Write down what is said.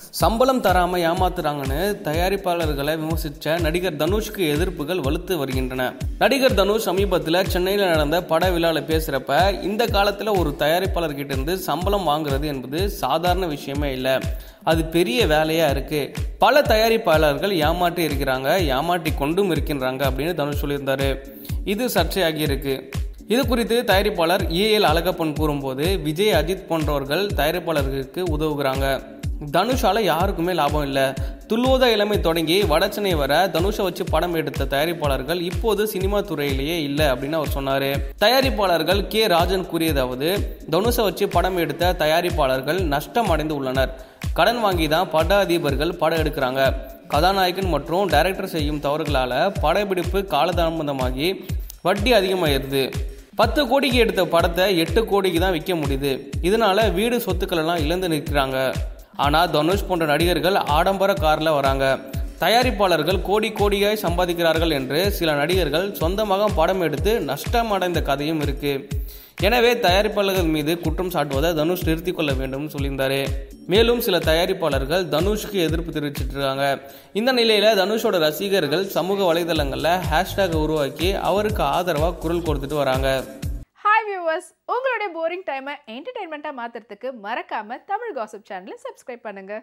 சம்பளம் தராம ஏமாத்துறாங்கன்னு தயாரிப்பாளர்களை விமர்சித்த நடிகர் தனுஷ்க்கு எதிர்ப்புகள் வலுத்து வருகின்றன நடிகர் தனுஷ் சமீபத்தில் சென்னையில் நடந்த பட விழாவில் பேசுறப்ப இந்த காலத்தில் ஒரு தயாரிப்பாளர் கிட்ட இருந்து சம்பளம் வாங்குறது என்பது சாதாரண விஷயமே இல்லை அது பெரிய வேலையா இருக்கு பல தயாரிப்பாளர்கள் ஏமாற்றி இருக்கிறாங்க ஏமாற்றி கொண்டும் இருக்கின்றாங்க அப்படின்னு தனுஷ் சொல்லியிருந்தாரு இது சர்ச்சையாகி இருக்கு இது குறித்து தயாரிப்பாளர் ஏஎல் அழகப்பன் கூறும்போது விஜய் அஜித் போன்றவர்கள் தயாரிப்பாளர்களுக்கு உதவுகிறாங்க தனுஷால யாருக்குமே லாபம் இல்லை துள்ளுவத இளமை தொடங்கி வடச்சென்னை வர தனுஷை வச்சு படம் எடுத்த தயாரிப்பாளர்கள் இப்போது சினிமா துறையிலேயே இல்லை அப்படின்னு அவர் சொன்னாரு தயாரிப்பாளர்கள் கே ராஜன் கூறியதாவது தனுஷை வச்சு படம் எடுத்த தயாரிப்பாளர்கள் நஷ்டம் அடைந்து உள்ளனர் கடன் வாங்கி தான் பட அதிபர்கள் படம் எடுக்கிறாங்க கதாநாயகன் மற்றும் டைரக்டர் செய்யும் தவறுகளால படப்பிடிப்பு காலதாமதமாகி வட்டி அதிகமாயிருது பத்து கோடிக்கு எடுத்த படத்தை எட்டு கோடிக்கு தான் விற்க முடியுது இதனால வீடு சொத்துக்கள் எல்லாம் இழந்து நிற்கிறாங்க ஆனால் தனுஷ் போன்ற நடிகர்கள் ஆடம்பர காரில் வராங்க தயாரிப்பாளர்கள் கோடி கோடியாய் சம்பாதிக்கிறார்கள் என்று சில நடிகர்கள் சொந்தமாக படம் எடுத்து நஷ்டம் அடைந்த கதையும் இருக்கு எனவே தயாரிப்பாளர்கள் மீது குற்றம் சாட்டுவதை தனுஷ் நிறுத்திக் கொள்ள வேண்டும் சொல்லியிருந்தாரு மேலும் சில தயாரிப்பாளர்கள் தனுஷ்க்கு எதிர்ப்பு தெரிவிச்சிட்டு இருக்காங்க இந்த நிலையில தனுஷோட ரசிகர்கள் சமூக வலைதளங்களில் ஹேஷ்டேக் உருவாக்கி அவருக்கு ஆதரவாக குரல் கொடுத்துட்டு வராங்க ஹாய் வியூவர்ஸ் உங்களுடைய போரிங் டைமை என்டர்டைன்மெண்ட்டாக மாற்றுறதுக்கு மறக்காம தமிழ் காசிப் சேனலை சப்ஸ்கிரைப் பண்ணுங்க